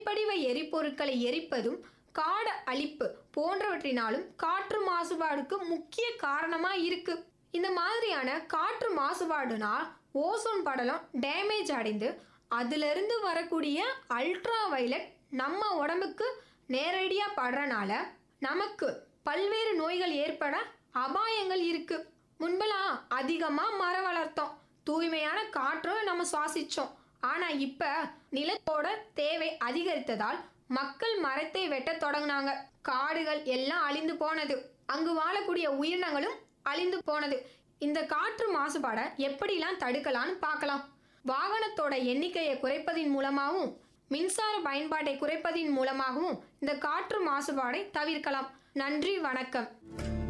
படிவ எரிபொருட்களை எரிப்பதும் காட அழிப்பு போன்றவற்றினாலும் காற்று மாசுபாடுக்கு முக்கிய காரணமா இருக்கு இந்த மாதிரியான காற்று மாசுபாடுனால் ஓசோன் படலம் டேமேஜ் அடைந்து அதிலிருந்து வரக்கூடிய அல்ட்ரா வயலட் நம்ம உடம்புக்கு நேரடியா படுறனால நமக்கு பல்வேறு நோய்கள் ஏற்பட அபாயங்கள் இருக்கு முன்பெல்லாம் அதிகமா மரம் வளர்த்தோம் தூய்மையான காற்றும் நம்ம சுவாசிச்சோம் ஆனா இப்ப நிலத்தோட தேவை அதிகரித்ததால் மக்கள் மரத்தை வெட்டத் தொடங்கினாங்க காடுகள் எல்லாம் அழிந்து போனது அங்கு வாழக்கூடிய உயிரினங்களும் அழிந்து போனது இந்த காற்று மாசுபாடை எப்படிலாம் தடுக்கலாம்னு பார்க்கலாம் வாகனத்தோட எண்ணிக்கையை குறைப்பதின் மூலமாகவும் மின்சார பயன்பாட்டை குறைப்பதின் மூலமாகவும் இந்த காற்று மாசுபாடை தவிர்க்கலாம் நன்றி வணக்கம்